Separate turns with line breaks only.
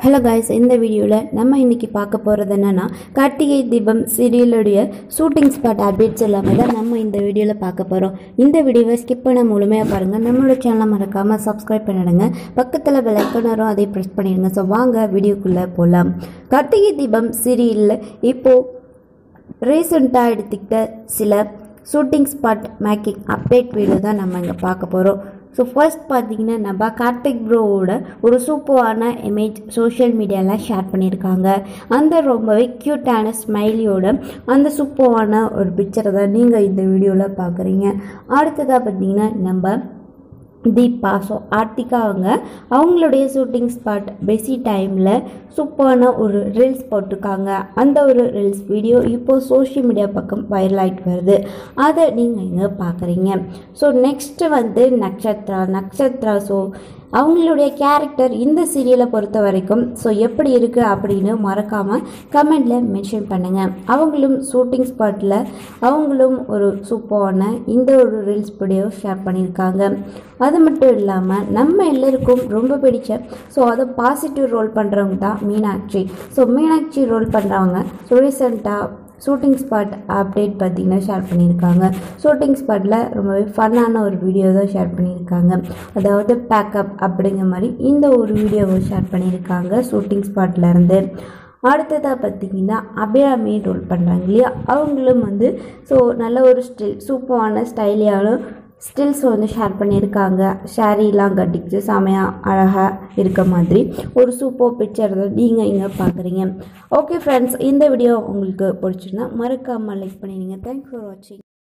hello guys இந்த வீடியோவில் நம்ம இன்னைக்கு பார்க்க போகிறது என்னென்னா கார்த்திகை தீபம் சீரியலுடைய ஷூட்டிங் ஸ்பாட் அப்டேட்ஸ் எல்லாமே தான் நம்ம இந்த வீடியோவில் பார்க்க போகிறோம் இந்த வீடியோவை ஸ்கிப் பண்ண முழுமையாக பாருங்கள் நம்மளோட சேனலை மறக்காமல் சப்ஸ்கிரைப் பண்ணிடுங்க பக்கத்தில் பெல் ஐக்கன் வரும் அதை ப்ரெஸ் பண்ணிடுங்க ஸோ வாங்க வீடியோக்குள்ளே போகலாம் கார்த்திகை தீபம் சீரியலில் இப்போது ரீசெண்டாக எடுத்துக்கிட்ட சில shooting spot making update video தான் நம்ம இங்கே பார்க்க போகிறோம் ஸோ ஃபர்ஸ்ட் பார்த்தீங்கன்னா நம்ம கார்த்திக் ப்ரோவோட ஒரு சூப்பரான இமேஜ் சோஷியல் மீடியாவில் ஷேர் பண்ணியிருக்காங்க அந்த ரொம்பவே க்யூட்டான ஸ்மைலியோட அந்த சூப்பரான ஒரு பிக்சரை தான் நீங்கள் இந்த வீடியோவில் பார்க்குறீங்க அடுத்ததாக பார்த்தீங்கன்னா நம்ம தீபா ஸோ ஆர்த்திகா அவங்க அவங்களுடைய ஷூட்டிங் ஸ்பாட் பெசி டைமில் சூப்பரான ஒரு ரீல்ஸ் போட்டிருக்காங்க அந்த ஒரு ரீல்ஸ் வீடியோ இப்போது சோஷியல் மீடியா பக்கம் வைரல் ஆகிட்டு வருது அதை நீங்கள் இங்கே பார்க்குறீங்க ஸோ நெக்ஸ்ட்டு வந்து நக்ஷத்ரா நக்ஷத்ரா ஸோ அவங்களுடைய கேரக்டர் இந்த சீரியலை பொறுத்த வரைக்கும் ஸோ எப்படி இருக்குது அப்படின்னு மறக்காமல் கமெண்டில் மென்ஷன் பண்ணுங்கள் அவங்களும் ஷூட்டிங் ஸ்பாட்டில் அவங்களும் ஒரு சூப்பரான இந்த ஒரு ரீல்ஸ் வீடியோ ஷேர் பண்ணியிருக்காங்க அது மட்டும் இல்லாமல் நம்ம எல்லாருக்கும் ரொம்ப பிடிச்ச ஸோ அதை பாசிட்டிவ் ரோல் பண்ணுறவங்க தான் மீனாட்சி ஸோ மீனாட்சி ரோல் பண்ணுறவங்க ஸோ ரீசெண்டாக ஷூட்டிங் ஸ்பாட் அப்டேட் பார்த்திங்கன்னா ஷேர் பண்ணியிருக்காங்க ஷூட்டிங் ஸ்பாட்டில் ரொம்பவே ஃபன்னான ஒரு வீடியோ தான் ஷேர் பண்ணியிருக்காங்க அதாவது பேக்கப் அப்படிங்கிற மாதிரி இந்த ஒரு வீடியோவை ஷேர் பண்ணியிருக்காங்க ஷூட்டிங் ஸ்பாட்லேருந்து அடுத்ததாக பார்த்தீங்கன்னா அபிராமி ரோல் பண்ணுறாங்க இல்லையா அவங்களும் வந்து ஸோ நல்ல ஒரு ஸ்டில் சூப்பரான ஸ்டைலியான ஸ்டில்ஸ் வந்து ஷேர் பண்ணியிருக்காங்க ஷேரிலாம் கட்டிக்கிட்டு செமையாக அழகாக இருக்க மாதிரி ஒரு சூப்பர் பிக்சர் தான் நீங்கள் இங்கே பார்க்குறீங்க ஓகே ஃப்ரெண்ட்ஸ் இந்த வீடியோ உங்களுக்கு பிடிச்சிருந்தா மறக்காமல் லைக் பண்ணிடுங்க தேங்க்ஸ் ஃபார் வாட்சிங்